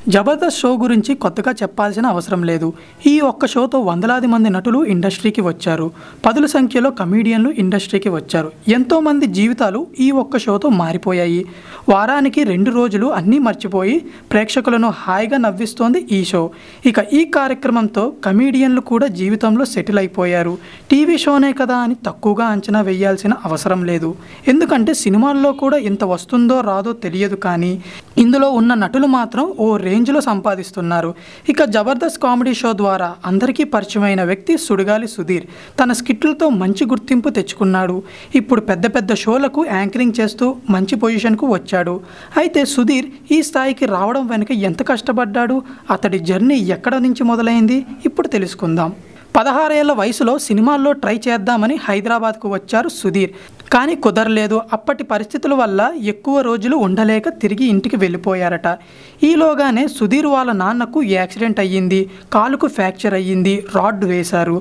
Jabardasth show గురించి కొత్తగా చెప్పాల్సిన అవసరం లేదు ఈ ఒక్క షోతో వందలాది మంది నటులు ఇండస్ట్రీకి వచ్చారు పదుల సంఖ్యలో కమీడియన్లు ఇండస్ట్రీకి వచ్చారు ఎంతోమంది జీవితాలు ఈ ఒక్క షోతో మారిపోయాయి వారానికి రెండు రోజులు అన్నీ మర్చిపోయి ప్రేక్షకులను హాయిగా నవ్విస్తోంది ఈ షో ఇక ఈ కార్యక్రమంతో కమీడియన్లు కూడా జీవితంలో సెటిల్ అయిపోయారు టీవీ షోనే కదా అని తక్కువగా అంచనా వేయాల్సిన అవసరం లేదు ఎందుకంటే సినిమాల్లో కూడా ఇంత వస్తుందో రాదో తెలియదు కానీ ఇందులో ఉన్న నటులు మాత్రం ఓ రేంజ్లో సంపాదిస్తున్నారు ఇక జబర్దస్త్ కామెడీ షో ద్వారా అందరికీ పరిచయమైన వ్యక్తి సుడిగాలి సుధీర్ తన స్కిట్లతో మంచి గుర్తింపు తెచ్చుకున్నాడు ఇప్పుడు పెద్ద పెద్ద షోలకు యాంకరింగ్ చేస్తూ మంచి పొజిషన్కు వచ్చాడు అయితే సుధీర్ ఈ స్థాయికి రావడం వెనుక ఎంత కష్టపడ్డాడు అతడి జర్నీ ఎక్కడ నుంచి మొదలైంది ఇప్పుడు తెలుసుకుందాం పదహారేళ్ల వయసులో సినిమాల్లో ట్రై చేద్దామని హైదరాబాద్కు వచ్చారు సుధీర్ కానీ కుదరలేదు అప్పటి పరిస్థితుల వల్ల ఎక్కువ రోజులు ఉండలేక తిరిగి ఇంటికి వెళ్ళిపోయారట ఈలోగానే సుధీర్ వాళ్ళ నాన్నకు యాక్సిడెంట్ అయ్యింది కాలుకు ఫ్రాక్చర్ అయ్యింది రాడ్ వేశారు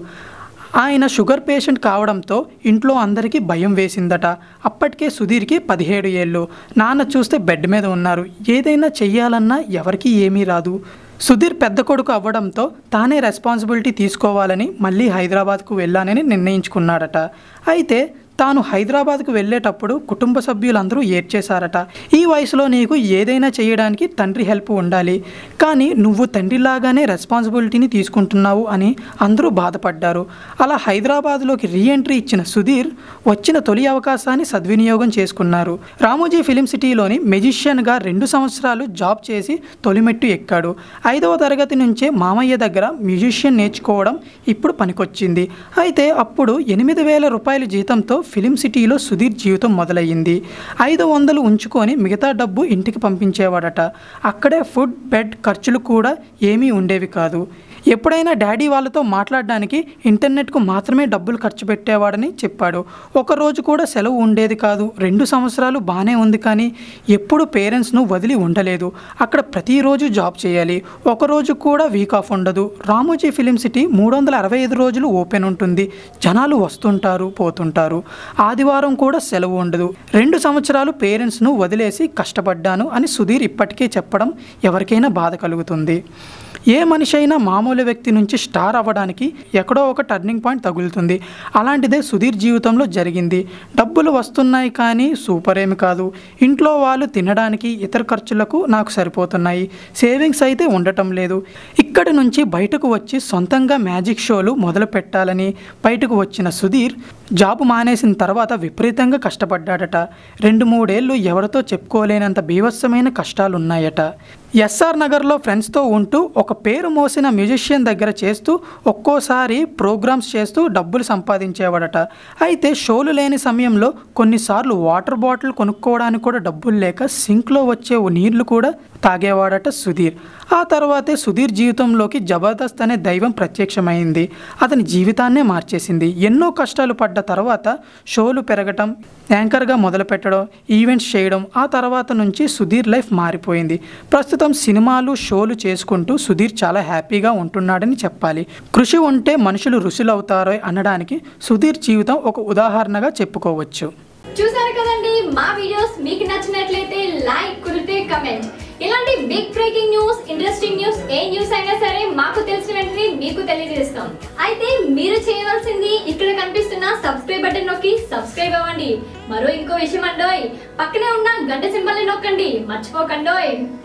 ఆయన షుగర్ పేషెంట్ కావడంతో ఇంట్లో అందరికీ భయం వేసిందట అప్పటికే సుధీర్కి పదిహేడు ఏళ్ళు నాన్న చూస్తే బెడ్ మీద ఉన్నారు ఏదైనా చెయ్యాలన్నా ఎవరికీ ఏమీ రాదు సుధీర్ పెద్ద కొడుకు అవ్వడంతో తానే రెస్పాన్సిబిలిటీ తీసుకోవాలని మళ్ళీ హైదరాబాద్కు వెళ్ళానని నిర్ణయించుకున్నాడట అయితే తాను హైదరాబాద్కు వెళ్ళేటప్పుడు కుటుంబ సభ్యులందరూ ఏడ్చేశారట ఈ వయసులో నీకు ఏదైనా చేయడానికి తండ్రి హెల్ప్ ఉండాలి కానీ నువ్వు తండ్రిలాగానే రెస్పాన్సిబిలిటీని తీసుకుంటున్నావు అని అందరూ బాధపడ్డారు అలా హైదరాబాద్లోకి రీఎంట్రీ ఇచ్చిన సుధీర్ వచ్చిన తొలి అవకాశాన్ని సద్వినియోగం చేసుకున్నారు రామోజీ ఫిలిం సిటీలోని మెజిషియన్గా రెండు సంవత్సరాలు జాబ్ చేసి తొలిమెట్టు ఎక్కాడు ఐదవ తరగతి నుంచే మామయ్య దగ్గర మ్యూజిషియన్ నేర్చుకోవడం ఇప్పుడు పనికొచ్చింది అయితే అప్పుడు ఎనిమిది వేల రూపాయల జీతంతో ఫిలిం సిటీలో సుధీర్ జీవితం మొదలయ్యింది ఐదు వందలు ఉంచుకొని మిగతా డబ్బు ఇంటికి పంపించేవాడట అక్కడే ఫుడ్ బెడ్ ఖర్చులు కూడా ఏమీ ఉండేవి కాదు ఎప్పుడైనా డాడీ వాళ్ళతో మాట్లాడడానికి ఇంటర్నెట్కు మాత్రమే డబ్బులు ఖర్చు పెట్టేవాడని చెప్పాడు ఒక రోజు కూడా సెలవు ఉండేది కాదు రెండు సంవత్సరాలు బాగానే ఉంది కానీ ఎప్పుడు పేరెంట్స్ను వదిలి ఉండలేదు అక్కడ ప్రతిరోజు జాబ్ చేయాలి ఒక రోజు కూడా వీక్ ఆఫ్ ఉండదు రామోజీ ఫిలిం సిటీ మూడు వందల అరవై ఐదు రోజులు ఓపెన్ ఉంటుంది జనాలు వస్తుంటారు పోతుంటారు ఆదివారం కూడా సెలవు ఉండదు రెండు సంవత్సరాలు పేరెంట్స్ను వదిలేసి కష్టపడ్డాను అని సుధీర్ ఇప్పటికే చెప్పడం ఎవరికైనా బాధ కలుగుతుంది ఏ మనిషి అయినా మామూలు వ్యక్తి నుంచి స్టార్ అవ్వడానికి ఎక్కడో ఒక టర్నింగ్ పాయింట్ తగులుతుంది అలాంటిదే సుధీర్ జీవితంలో జరిగింది డబ్బులు వస్తున్నాయి కానీ సూపర్ ఏమి కాదు ఇంట్లో వాళ్ళు తినడానికి ఇతర ఖర్చులకు నాకు సరిపోతున్నాయి సేవింగ్స్ అయితే ఉండటం లేదు ఇక్కడి నుంచి బయటకు వచ్చి సొంతంగా మ్యాజిక్ షోలు మొదలు పెట్టాలని బయటకు వచ్చిన సుధీర్ జాబ్ మానేసిన తర్వాత విపరీతంగా కష్టపడ్డాడట రెండు మూడేళ్ళు ఎవరితో చెప్పుకోలేనంత బీభత్సమైన కష్టాలు ఉన్నాయట ఎస్ఆర్ నగర్లో ఫ్రెండ్స్తో ఉంటూ ఒక పేరు మోసిన మ్యూజిషియన్ దగ్గర చేస్తూ ఒక్కోసారి ప్రోగ్రామ్స్ చేస్తూ డబ్బులు సంపాదించేవాడట అయితే షోలు లేని సమయంలో కొన్నిసార్లు వాటర్ బాటిల్ కొనుక్కోవడానికి కూడా డబ్బులు లేక సింక్లో వచ్చే ఓ నీళ్లు కూడా తాగేవాడట సుధీర్ ఆ తర్వాతే సుధీర్ జీవితంలోకి జబర్దస్త్ అనే దైవం ప్రత్యక్షమైంది అతని జీవితాన్నే మార్చేసింది ఎన్నో కష్టాలు పడ్డ తర్వాత షోలు పెరగటం యాంకర్గా మొదలుపెట్టడం ఈవెంట్స్ చేయడం ఆ తర్వాత నుంచి సుధీర్ లైఫ్ మారిపోయింది ప్రస్తుతం సినిమాలు షోలు చేసుకుంటూ సుధీర్ చాలా హ్యాపీగా ఉంటున్నాడని చెప్పాలి కృషి ఉంటే మనుషులు రుసులవుతారో అనడానికి సుధీర్ జీవితం ఒక ఉదాహరణగా చెప్పుకోవచ్చు చూసారు కదండి మా వీడియోస్ మీకు నచ్చినట్లయితే లైక్ కుదిరితే కమెంట్ ఇలాంటి big breaking news interesting news ఏ న్యూస్ అయినా సరే మాకు తెలిసిన వెంటనే మీకు తెలియజేస్తాం అయితే మీరు చేయవలసింది ఇక్కడ కనిపిస్తున్న సబ్స్క్రైబ్ బటన్ నొక్కి సబ్స్క్రైబ్ అవ్వండి మరో ఇంకో విషయం అండోయ్ పక్కనే ఉన్న గంట సింబల్ నొక్కండి మర్చిపోకండోయ్